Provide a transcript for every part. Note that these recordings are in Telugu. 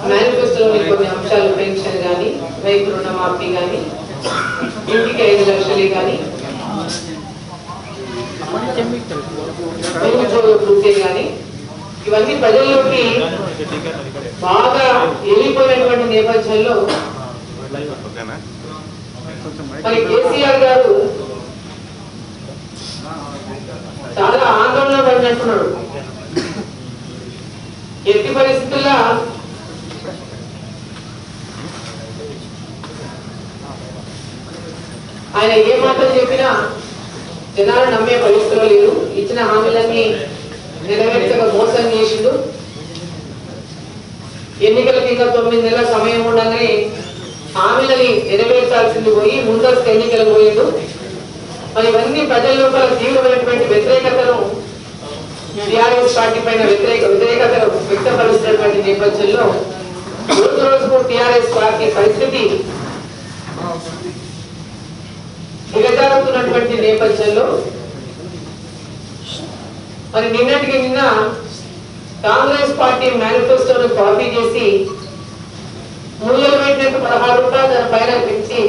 మేనిఫెస్టోలోని కొన్ని అంశాలు పెన్షన్ కానీ రైతు రుణమాఫీ కానీ ఇంటికి ఐదు లక్షలు కానీ నిరుద్యోగ వృత్తి కానీ ఇవన్నీ ప్రజల్లోకి బాగా వెళ్ళిపోయినటువంటి నేపథ్యంలో మరి కేసీఆర్ గారు చాలా ఆందోళన పడినట్టున్నాడు ఎట్టి పరిస్థితుల్లో ఆయన ఏ మాటలు చెప్పినా జనాలు నమ్మే పరిస్థితిలో లేరు ఇచ్చిన హామీలన్నీ నెరవేర్చక మోసం చేసిండు ఎన్నికలకి ఇంకా తొమ్మిది నెలల సమయం ఉండగానే హామీలని నెరవేర్చాల్సింది పోయి ముందస్తు ఎన్నికలకు పోయిండు మరి ఇవన్నీ ప్రజల లోపల తీవ్రమైనటువంటి వ్యతిరేకతను టీఆర్ఎస్ పార్టీ పైన వ్యతిరేక వ్యతిరేకతను వ్యక్తపరుస్తున్నటువంటి నేపథ్యంలో రోజు రోజుకు టీఆర్ఎస్ పార్టీ పరిస్థితి దిగజారుతున్నటువంటి నేపథ్యంలో మరి నిన్నటికి నిన్న కాంగ్రెస్ పార్టీ మేనిఫెస్టోను కాపీ చేసి మూలలు పెట్టినట్టు పదహారు రూపాయలు దాని పైన పెంచి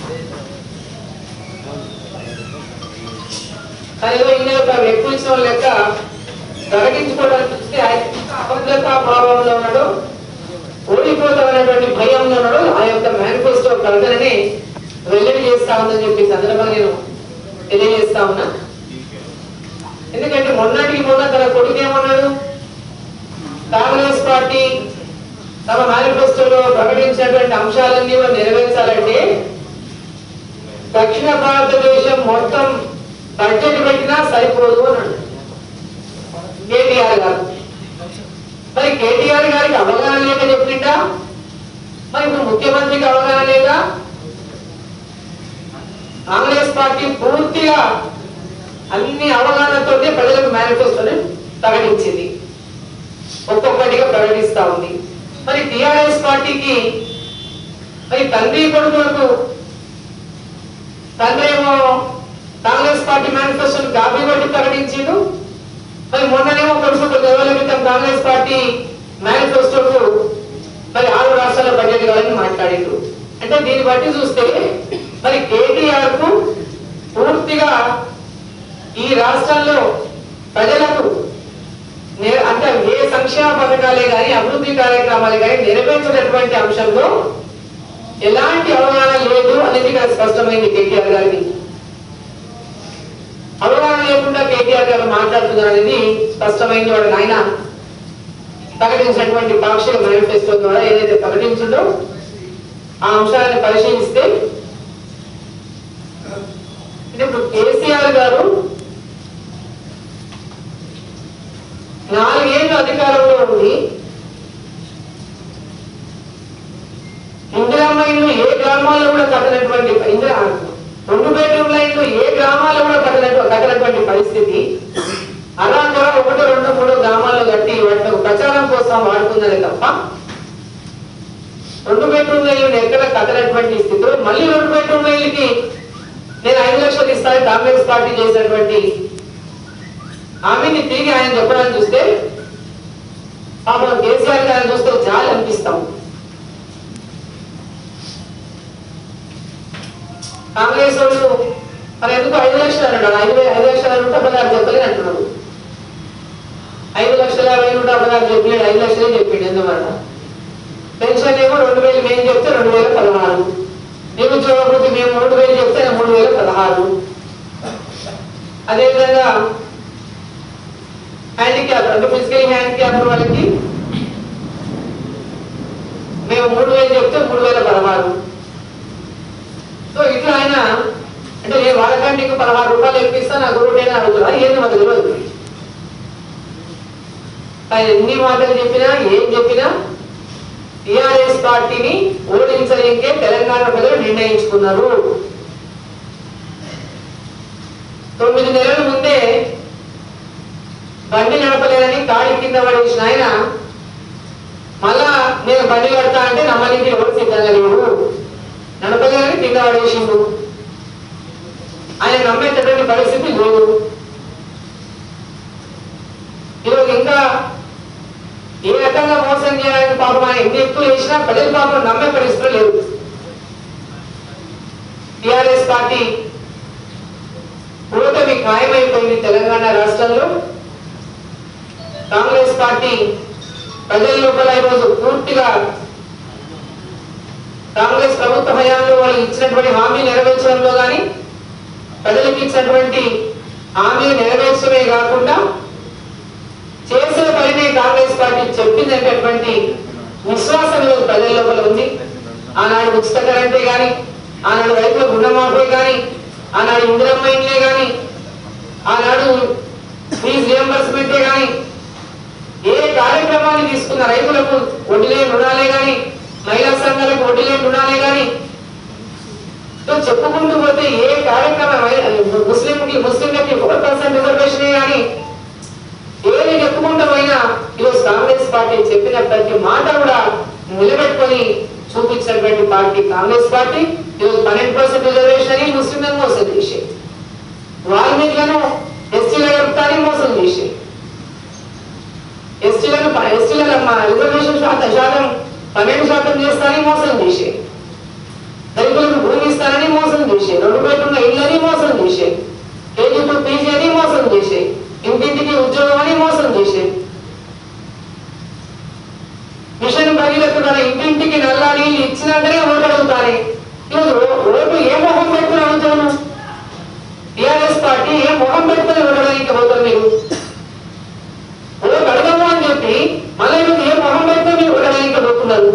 అదేదో ఇన్ని ఒక వ్యక్తించడం లెక్క ప్రకటించుకోవడానికి చూస్తే ఆయన అభద్రతా భావంలో ఉన్నాడు ఓడిపోతామనేటువంటి భయంలో ఉన్నాడు ఆ యొక్క మేనిఫెస్టో ప్రకటనని వెల్లడి చేస్తా ఉందని చెప్పి సందర్భంగా నేను తెలియజేస్తా ఉన్నా ఎందుకంటే మొన్నటికి మొన్న తన కొడుకు ఏమన్నాడు కాంగ్రెస్ పార్టీ తమ మేనిఫెస్టోలో ప్రకటించినటువంటి అంశాలన్నీ కూడా నెరవేర్చాలంటే దక్షిణ భారతదేశం మొత్తం బడ్జెట్ పెట్టినా సరిపోదు అన్నాడు కేటీఆర్ గారు మరి కేటీఆర్ గారికి అవగాహన లేక చెప్పిండా మరి ఇప్పుడు ముఖ్యమంత్రికి అవగాహన లేదా కాంగ్రెస్ పార్టీ పూర్తిగా అన్ని అవగాహనతోనే ప్రజలకు మేనిఫెస్టోని ప్రకటించింది ఒక్కొక్కటిగా ప్రకటిస్తా ఉంది మరి టిఆర్ఎస్ పార్టీకి మరి తండ్రి కొడుకులకు తండ్రి ఏమో కాంగ్రెస్ పార్టీ మేనిఫెస్టోని కాపీ కొట్టి ప్రకటించిండు మరి మొన్ననేమో కొడుకు కొన్ని రోజుల క్రితం కాంగ్రెస్ పార్టీ మేనిఫెస్టోకు మరి ఆరు రాష్ట్రాల బడ్జెట్ కావాలని మాట్లాడిండు అంటే దీన్ని బట్టి చూస్తే మరి కేటీఆర్ కు పూర్తిగా ఈ రాష్ట్రంలో ప్రజలకు నే- అంటే ఏ సంక్షేమ పథకాలే కానీ అభివృద్ధి కార్యక్రమాలే కానీ నెరవేర్చినటువంటి అంశంలో ఎలాంటి అవగాహన లేదు అనేది ఇక్కడ స్పష్టమైంది కేటీఆర్ గారికి అవగాహన లేకుండా కేటీఆర్ గారు మాట్లాడుతున్నారు అనేది స్పష్టమైంది వాడు ఆయన ప్రకటించినటువంటి పాక్షిక మేనిఫెస్టో ద్వారా ఏదైతే ప్రకటించిందో ఆ అంశాలను పరిశీలిస్తే ఇది ఇప్పుడు కేసీఆర్ గారు నాలుగేళ్ళు అధికారంలో ఉండి ఇందిరమ్మ ఇల్లు ఏ గ్రామాల్లో కూడా కట్టనటువంటి ఇందిరా రెండు బెడ్రూమ్ లైన్లు ఏ గ్రామాల్లో కూడా కట్టనట్టు కట్టనటువంటి పరిస్థితి అలాగా ఒకటి రెండు మూడు గ్రామాల్లో కట్టి వాటికి ప్రచారం కోసం వాడుతుందని తప్ప రెండు బెడ్రూమ్ లైన్లు ఎక్కడ కట్టనటువంటి స్థితిలో మళ్ళీ రెండు బెడ్రూమ్ లైన్లకి నేను ఐదు లక్షలు ఇస్తాను కాంగ్రెస్ పార్టీ చేసినటువంటి హామీని తిరిగి ఆయన చెప్పడానికి చూస్తే పాపం కేసీఆర్ గారిని చూస్తే జాలి అనిపిస్తాం కాంగ్రెస్ వాళ్ళు మరి ఎందుకు ఐదు లక్షలు అన్నాడు ఐదు వే- ఐదు లక్షల నూట పదహారు చెప్పలేదు అంటున్నాడు ఐదు లక్షల యాభై నూట పదహారు చెప్పలేడు ఐదు లక్షలే చెప్పిండు ఎందువల్ల పెన్షన్ ఏమో రెండు వేలు మేము చెప్తే రెండు వేల పదహారు నిరుద్యోగ వృత్తి మేము మూడు వేలు చెప్తే మూడు వేల పదహారు అదేవిధంగా హ్యాండిక్యాప్ అంటే ఫిజికల్ హ్యాండిక్యాప్ వాళ్ళకి మేము మూడు వేలు చెప్తే మూడు వేల పదహారు సో ఇట్లా ఆయన అంటే నేను వాళ్ళకంటే ఇంకా పదహారు రూపాయలు ఎక్కిస్తా నాకు రూటైనా అడుగుతున్నా ఏంది మాకు తెలియదు ఆయన ఎన్ని మాటలు చెప్పినా ఏం చెప్పినా టిఆర్ఎస్ పార్టీని ఓడించలేకే తెలంగాణ ప్రజలు నిర్ణయించుకున్నారు తొమ్మిది నెలల ముందే బండి నడపలేదని కాడి కింద పడేసిన ఆయన మళ్ళా నేను బండి కడతా అంటే నమ్మడానికి ఎవరు సిద్ధంగా లేవు నడపలేదని కింద పడేసిండు ఆయన నమ్మేటటువంటి పరిస్థితి లేదు ఈరోజు ఇంకా ఏ రకంగా మోసం న్యాయం చేయాలని పాపం ఆయన ఎన్ని ఎక్కువ చేసినా ప్రజల పాపం నమ్మే పరిస్థితులు లేవు టిఆర్ఎస్ పార్టీ ఓటమి ఖాయమైపోయింది తెలంగాణ రాష్ట్రంలో కాంగ్రెస్ పార్టీ ప్రజల లోపల ఈరోజు పూర్తిగా కాంగ్రెస్ ప్రభుత్వ హయాంలో వాళ్ళు ఇచ్చినటువంటి హామీ నెరవేర్చడంలో కానీ ప్రజలకు ఇచ్చినటువంటి హామీ నెరవేర్చడమే కాకుండా చేసే పనినే కాంగ్రెస్ పార్టీ చెప్పిందనేటటువంటి విశ్వాసం ఈరోజు ప్రజల లోపల ఉంది ఆనాడు ఉచిత కరెంటే కానీ ఆనాడు రైతుల రుణమాఫీ కానీ ఆనాడు ఇందిరమ్మ ఇండ్లే కానీ ఆనాడు ఫీజు రియంబర్స్మెంటే కానీ ఏ కార్యక్రమాన్ని తీసుకున్న రైతులకు వడ్డీ లేని రుణాలే కానీ మహిళా సంఘాలకు వడ్డీ లేని రుణాలే కానీ సో చెప్పుకుంటూ పోతే ఏ కార్యక్రమం ముస్లింకి ముస్లింలకి ఫోర్ పర్సెంట్ రిజర్వేషన్ కానీ ఏది చెప్పుకుంటూ పోయినా ఈరోజు కాంగ్రెస్ పార్టీ చెప్పిన ప్రతి మాట కూడా నిలబెట్టుకొని చూపించినటువంటి పార్టీ కాంగ్రెస్ పార్టీ ఈరోజు పన్నెండు పర్సెంట్ రిజర్వేషన్ అని ముస్లింలను మోసం చేసే వాల్మీకులను ఎస్టీల చెప్తాని మోసం చేసే ఎస్టీలను ఎస్టీల రిజర్వేషన్ శాతం శాతం పన్నెండు శాతం చేస్తానని మోసం చేసే దళితులకు భూమి ఇస్తానని మోసం చేసే రెండు బెడ్రూమ్ల ఇళ్ళని మోసం చేసే కేజీ టు పీజీ అని మోసం చేసే ఇంటింటికి ఉద్యోగం అని మోసం చేసే మిషన్ భగీరథ తన ఇంటింటికి నల్లా నీళ్ళు ఇచ్చినాకనే ఓటు అడుగుతానే ఈరోజు ఓటు ఏ మొహం పెట్టుకుని అడుగుతాను టిఆర్ఎస్ పార్టీ ఏ మొహం పెట్టుకుని ఓటడానికి పోతారు మీరు ఓటు అడగము అని చెప్పి మళ్ళీ మీరు ఏ మొహం పెట్టుకుని మీరు ఓటడానికి పోతున్నారు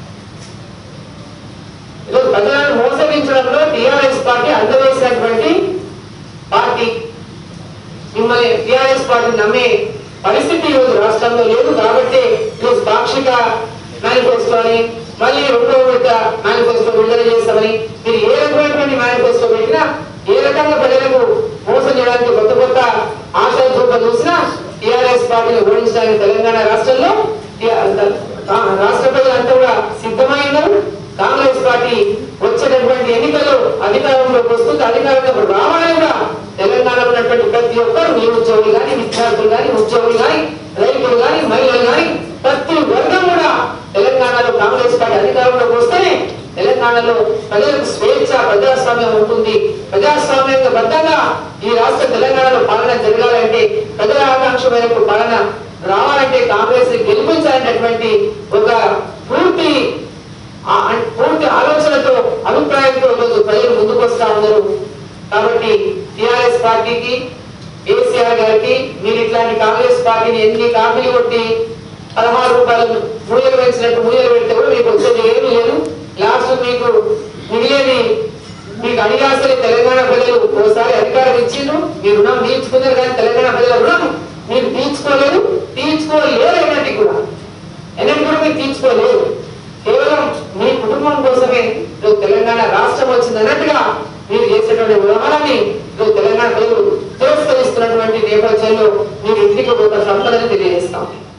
ఈరోజు ప్రజలను మోసగించడంలో టిఆర్ఎస్ పార్టీ అందవేసినటువంటి పార్టీ మిమ్మల్ని టిఆర్ఎస్ పార్టీ నమ్మే పరిస్థితి ఈరోజు రాష్ట్రంలో లేదు కాబట్టి ఈరోజు పాక్షిక మేనిఫెస్టో అని మళ్ళీ రెండో విడత మేనిఫెస్టో విడుదల చేస్తామని మీరు ఏ రకమైనటువంటి మేనిఫెస్టో పెట్టినా ఏ రకంగా ప్రజలకు మోసం చేయడానికి కొత్త కొత్త ఆశల చూప చూసినా టిఆర్ఎస్ పార్టీని ఓడించడానికి తెలంగాణ రాష్ట్రంలో టి- రాష్ట్ర ప్రజలంతా కూడా సిద్ధమై ఉన్నారు కాంగ్రెస్ పార్టీ వచ్చేటటువంటి ఎన్నికల్లో అధికారంలోకి వస్తుంది అధికారంలోకి రావాలని కూడా తెలంగాణలో ఉన్నటువంటి ప్రతి ఒక్కరు నిరుద్యోగులు కానీ విద్యార్థులు కానీ ఉద్యోగులు కానీ రైతులు కానీ మహిళలు కానీ ప్రతి వర్గం కూడా తెలంగాణలో కాంగ్రెస్ పార్టీ అధికారంలోకి వస్తేనే తెలంగాణలో ప్రజలకు స్వేచ్ఛ ప్రజాస్వామ్యం ఉంటుంది ప్రజాస్వామ్యంగా బద్దంగా ఈ రాష్ట్ర తెలంగాణలో పాలన జరగాలంటే ప్రజల ఆకాంక్ష మేరకు పాలన రావాలంటే కాంగ్రెస్ ని గెలిపించాలనేటువంటి ఒక పూర్తి ఆ అన్- పూర్తి ఆలోచనతో అభిప్రాయంతో ఈరోజు ప్రజలు ముందుకు వస్తా ఉన్నారు కాబట్టి టిఆర్ఎస్ పార్టీకి కేసీఆర్ గారికి మీరు ఇట్లాంటి కాంగ్రెస్ పార్టీని ఎన్ని కాపీలు కొట్టి పదహారు రూపాయలు మూయలు పెంచినట్టు మూయలు పెడితే కూడా మీకు వచ్చేది ఏమీ లేదు లాస్ట్ మీకు మిగిలేది మీకు అడిగాసరి తెలంగాణ ప్రజలు ఒకసారి అధికారం ఇచ్చిండ్రు మీ రుణం తీర్చుకున్నారు కానీ తెలంగాణ ప్రజల రుణం మీరు తీర్చుకోలేదు తీర్చుకోలేరు ఎన్నటికి కూడా ఎన్నటికి కూడా మీరు తీర్చుకోలేదు కేవలం మీ కుటుంబం కోసమే ఈరోజు తెలంగాణ రాష్ట్రం వచ్చింది అన్నట్టుగా మీరు చేసేటువంటి వ్యవహారాన్ని ఈరోజు తెలంగాణ ప్రజలు తిరస్కరిస్తున్నటువంటి నేపథ్యంలో మీరు ఇంటికి ఒక సంపదని తెలియజేస్తాం